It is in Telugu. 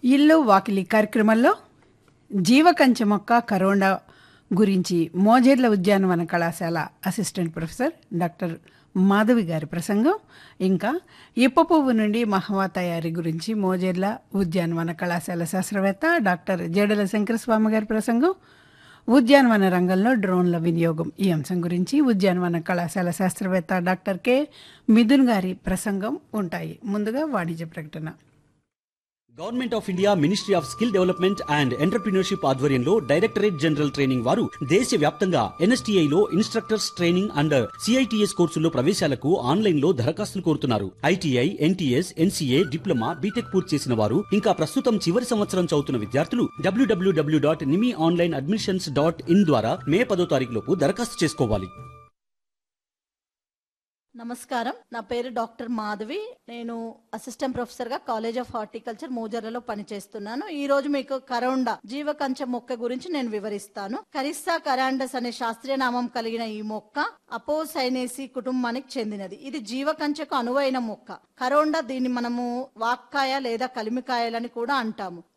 ఇల్లు వాకిలి కార్యక్రమంలో జీవకంచె మొక్క కరోనా గురించి మోజేర్ల ఉద్యానవన కళాశాల అసిస్టెంట్ ప్రొఫెసర్ డాక్టర్ మాధవి గారి ప్రసంగం ఇంకా ఇప్ప పువ్వు నుండి మహవా తయారీ గురించి మోజేర్ల ఉద్యానవన కళాశాల శాస్త్రవేత్త డాక్టర్ జడల శంకరస్వామి గారి ప్రసంగం ఉద్యానవన రంగంలో డ్రోన్ల వినియోగం ఈ అంశం గురించి ఉద్యానవన కళాశాల శాస్త్రవేత్త డాక్టర్ కె మిథున్ గారి ప్రసంగం ఉంటాయి ముందుగా వాణిజ్య ప్రకటన government of India ministry of skill development and entrepreneurship ఆధ్వర్యంలో డైరెక్టరేట్ జనరల్ ట్రైనింగ్ వారు దేశవ్యాప్తంగా ఎన్ఎస్టీఐ లో ఇన్స్ట్రక్టర్స్ ట్రైనింగ్ అండ్ సిఐటిఎస్ కోర్సుల్లో ప్రవేశాలకు ఆన్లైన్ లో దరఖాస్తులు కోరుతున్నారు ITI NTS NCA diploma BTech పూర్తి చేసిన వారు ఇంకా ప్రస్తుతం చివరి సంవత్సరం చదువుతున్న విద్యార్థులు డబ్ల్యూడబ్ల్యూడబ్ల్యూ dot NIMI online admissions dot in ద్వారా మే పదో తారీఖు లోపు దరఖాస్తు చేసుకోవాలి నమస్కారం నా పేరు డాక్టర్ మాధవి నేను అసిస్టెంట్ ప్రొఫెసర్ గా కాలేజ్ ఆఫ్ హార్టికల్చర్ మూజర్లలో పనిచేస్తున్నాను ఈ రోజు మీకు కరోండా జీవకంచ మొక్క గురించి నేను వివరిస్తాను కరిస్సా కరాండస్ అనే శాస్త్రీయ నామం కలిగిన ఈ మొక్క అపోసైనేసి కుటుంబానికి చెందినది ఇది జీవకంచకు అనువైన మొక్క కరోండా దీన్ని మనము వాక్కాయ లేదా కలిమికాయలని కూడా అంటాము